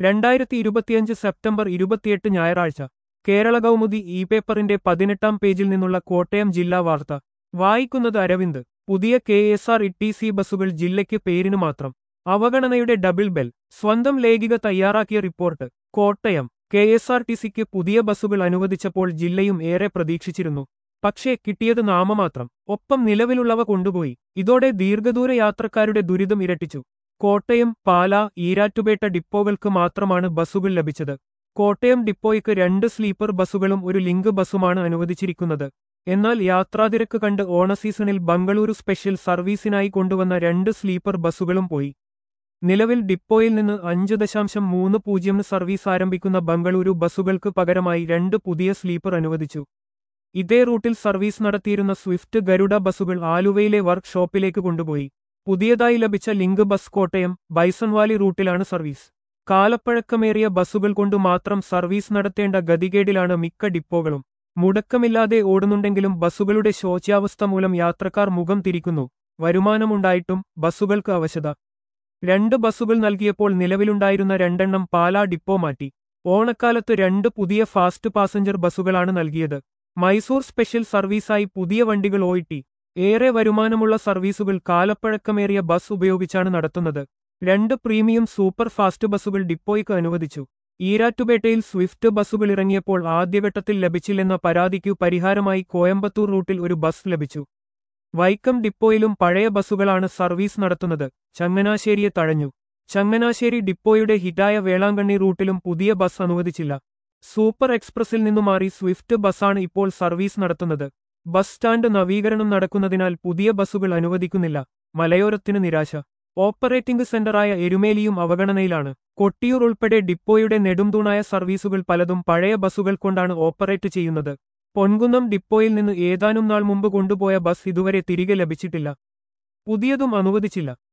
രണ്ടായിരത്തി ഇരുപത്തിയഞ്ച് സെപ്റ്റംബർ ഇരുപത്തിയെട്ട് ഞായറാഴ്ച കേരള കൗമുദി ഇ പേപ്പറിന്റെ പതിനെട്ടാം പേജിൽ നിന്നുള്ള കോട്ടയം ജില്ലാ വാർത്ത വായിക്കുന്നത് അരവിന്ദ് പുതിയ K S R T C സി ബസ്സുകൾ ജില്ലയ്ക്ക് പേരിനു മാത്രം അവഗണനയുടെ ഡബിൾ ബെൽ സ്വന്തം ലേഖിക തയ്യാറാക്കിയ report Kottayam K S R T സിക്ക് പുതിയ ബസ്സുകൾ അനുവദിച്ചപ്പോൾ ജില്ലയും ഏറെ പ്രതീക്ഷിച്ചിരുന്നു പക്ഷേ കിട്ടിയത് നാമമാത്രം ഒപ്പം നിലവിലുള്ളവ കൊണ്ടുപോയി ഇതോടെ ദീർഘദൂര യാത്രക്കാരുടെ ദുരിതം ഇരട്ടിച്ചു കോട്ടയം പാല ഈരാറ്റുപേട്ട ഡിപ്പോകൾക്ക് മാത്രമാണ് ബസ്സുകൾ ലഭിച്ചത് കോട്ടയം ഡിപ്പോയ്ക്ക് രണ്ട് സ്ലീപ്പർ ബസ്സുകളും ഒരു ലിങ്ക് ബസ്സുമാണ് അനുവദിച്ചിരിക്കുന്നത് എന്നാൽ യാത്രാതിരക്ക് കണ്ട് ഓണസീസണിൽ ബംഗളൂരു സ്പെഷ്യൽ സർവീസിനായി കൊണ്ടുവന്ന രണ്ട് സ്ലീപ്പർ ബസ്സുകളും പോയി നിലവിൽ ഡിപ്പോയിൽ നിന്ന് അഞ്ച് ദശാംശം മൂന്ന് പൂജ്യം സർവീസ് ആരംഭിക്കുന്ന ബംഗളൂരു ബസ്സുകൾക്ക് പകരമായി രണ്ട് പുതിയ സ്ലീപ്പർ അനുവദിച്ചു ഇതേ റൂട്ടിൽ സർവീസ് നടത്തിയിരുന്ന സ്വിഫ്റ്റ് ഗരുഡ ബസ്സുകൾ ആലുവയിലെ വർക്ക് ഷോപ്പിലേക്ക് കൊണ്ടുപോയി പുതിയതായി ലഭിച്ച ലിങ്ക് ബസ് കോട്ടയം ബൈസൺവാലി റൂട്ടിലാണ് സർവീസ് കാലപ്പഴക്കമേറിയ ബസ്സുകൾ കൊണ്ടു മാത്രം സർവീസ് നടത്തേണ്ട ഗതികേടിലാണ് മിക്ക ഡിപ്പോകളും മുടക്കമില്ലാതെ ഓടുന്നുണ്ടെങ്കിലും ബസ്സുകളുടെ ശോച്യാവസ്ഥ മൂലം യാത്രക്കാർ മുഖം തിരിക്കുന്നു വരുമാനമുണ്ടായിട്ടും ബസ്സുകൾക്ക് അവശത രണ്ട് ബസ്സുകൾ നൽകിയപ്പോൾ നിലവിലുണ്ടായിരുന്ന രണ്ടെണ്ണം പാലാ ഡിപ്പോ മാറ്റി ഓണക്കാലത്ത് രണ്ട് പുതിയ ഫാസ്റ്റ് പാസഞ്ചർ ബസ്സുകളാണ് നൽകിയത് മൈസൂർ സ്പെഷ്യൽ സർവീസായി പുതിയ വണ്ടികൾ ഓയിട്ടി ഏറെ വരുമാനമുള്ള സർവീസുകൾ കാലപ്പഴക്കമേറിയ ബസ് ഉപയോഗിച്ചാണ് നടത്തുന്നത് രണ്ട് പ്രീമിയം സൂപ്പർ ഫാസ്റ്റ് ബസ്സുകൾ ഡിപ്പോയ്ക്ക് അനുവദിച്ചു ഈരാറ്റുപേട്ടയിൽ സ്വിഫ്റ്റ് ബസ്സുകൾ ഇറങ്ങിയപ്പോൾ ആദ്യഘട്ടത്തിൽ ലഭിച്ചില്ലെന്ന പരാതിക്കു പരിഹാരമായി കോയമ്പത്തൂർ റൂട്ടിൽ ഒരു ബസ് ലഭിച്ചു വൈക്കം ഡിപ്പോയിലും പഴയ ബസ്സുകളാണ് സർവീസ് നടത്തുന്നത് ചങ്ങനാശ്ശേരിയെ തഴഞ്ഞു ചങ്ങനാശ്ശേരി ഡിപ്പോയുടെ ഹിറ്റായ വേളാങ്കണ്ണി റൂട്ടിലും പുതിയ ബസ് അനുവദിച്ചില്ല സൂപ്പർ എക്സ്പ്രസിൽ നിന്നു മാറി സ്വിഫ്റ്റ് ബസ്സാണ് ഇപ്പോൾ സർവീസ് നടത്തുന്നത് ബസ് സ്റ്റാൻഡ് നവീകരണം നടക്കുന്നതിനാൽ പുതിയ ബസ്സുകൾ അനുവദിക്കുന്നില്ല മലയോരത്തിന് നിരാശ ഓപ്പറേറ്റിംഗ് സെന്ററായ എരുമേലിയും അവഗണനയിലാണ് കൊട്ടിയൂർ ഉൾപ്പെടെ ഡിപ്പോയുടെ നെടുംതൂണായ സർവീസുകൾ പലതും പഴയ ബസ്സുകൾ കൊണ്ടാണ് ഓപ്പറേറ്റ് ചെയ്യുന്നത് പൊൻകുന്നം ഡിപ്പോയിൽ നിന്ന് ഏതാനും നാൾ മുമ്പ് കൊണ്ടുപോയ ബസ് ഇതുവരെ തിരികെ ലഭിച്ചിട്ടില്ല പുതിയതും അനുവദിച്ചില്ല